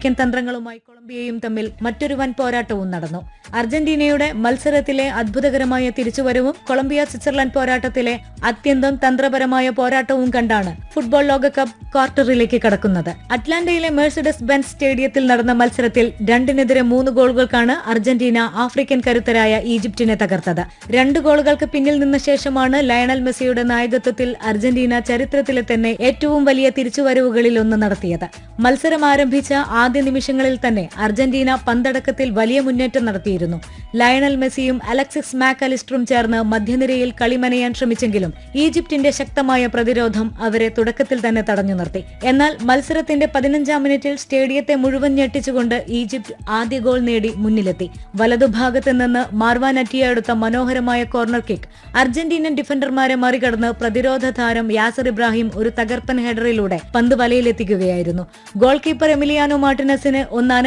ൻ തന്ത്രങ്ങളുമായി കൊളംബിയയും തമ്മിൽ മറ്റൊരു വൻ പോരാട്ടവും നടന്നു അർജന്റീനയുടെ മത്സരത്തിലെ അത്ഭുതകരമായ തിരിച്ചുവരവും കൊളംബിയ സ്വിറ്റ്സർലൻഡ് പോരാട്ടത്തിലെ അത്യന്തം തന്ത്രപരമായ പോരാട്ടവും കണ്ടാണ് ഫുട്ബോൾ ലോകകപ്പ് ക്വാർട്ടറിലേക്ക് കടക്കുന്നത് അറ്റ്ലാന്റയിലെ മേഴ്സിഡസ് ബെൻസ് സ്റ്റേഡിയത്തിൽ നടന്ന മത്സരത്തിൽ രണ്ടിനെതിരെ മൂന്ന് ഗോളുകൾക്കാണ് അർജന്റീന ആഫ്രിക്കൻ കരുത്തരായ ഈജിപ്തിനെ തകർത്തത് രണ്ട് ഗോളുകൾക്ക് പിന്നിൽ നിന്ന ശേഷമാണ് ലയണൽ മെസ്സിയുടെ നായകത്വത്തിൽ അർജന്റീന ചരിത്രത്തിലെ തന്നെ ഏറ്റവും വലിയ തിരിച്ചുവരവുകളിൽ ഒന്ന് നടത്തിയത് മത്സരം ആരംഭിച്ച ആദ്യ നിമിഷങ്ങളിൽ തന്നെ അർജന്റീന പന്തടക്കത്തിൽ വലിയ മുന്നേറ്റം നടത്തിയിരുന്നു ലയണൽ മെസ്സിയും അലക്സിസ് മാക് അലിസ്റ്ററും ചേർന്ന് മധ്യനിരയിൽ കളിമനയാൻ ശ്രമിച്ചെങ്കിലും ഈജിപ്തിന്റെ ശക്തമായ പ്രതിരോധം അവരെ തുടക്കത്തിൽ തന്നെ തടഞ്ഞു നിർത്തി എന്നാൽ മത്സരത്തിന്റെ പതിനഞ്ചാം മിനിറ്റിൽ സ്റ്റേഡിയത്തെ മുഴുവൻ ഞെട്ടിച്ചുകൊണ്ട് ഈജിപ്ത് ആദ്യ ഗോൾ നേടി മുന്നിലെത്തി വലതുഭാഗത്ത് നിന്ന് മാർവാൻ അറ്റിയ എടുത്ത മനോഹരമായ കോർണർ കിക്ക് അർജന്റീനൻ ഡിഫൻഡർമാരെ മറികടന്ന് പ്രതിരോധ താരം യാസർ ഇബ്രാഹിം ഒരു തകർപ്പൻ ഹെഡറിലൂടെ പന്ത് വലയിലെത്തിക്കുകയായിരുന്നു ഗോൾ കീപ്പർ എമിലിയാനോ മാർട്ടിനസിന് ഒന്ന്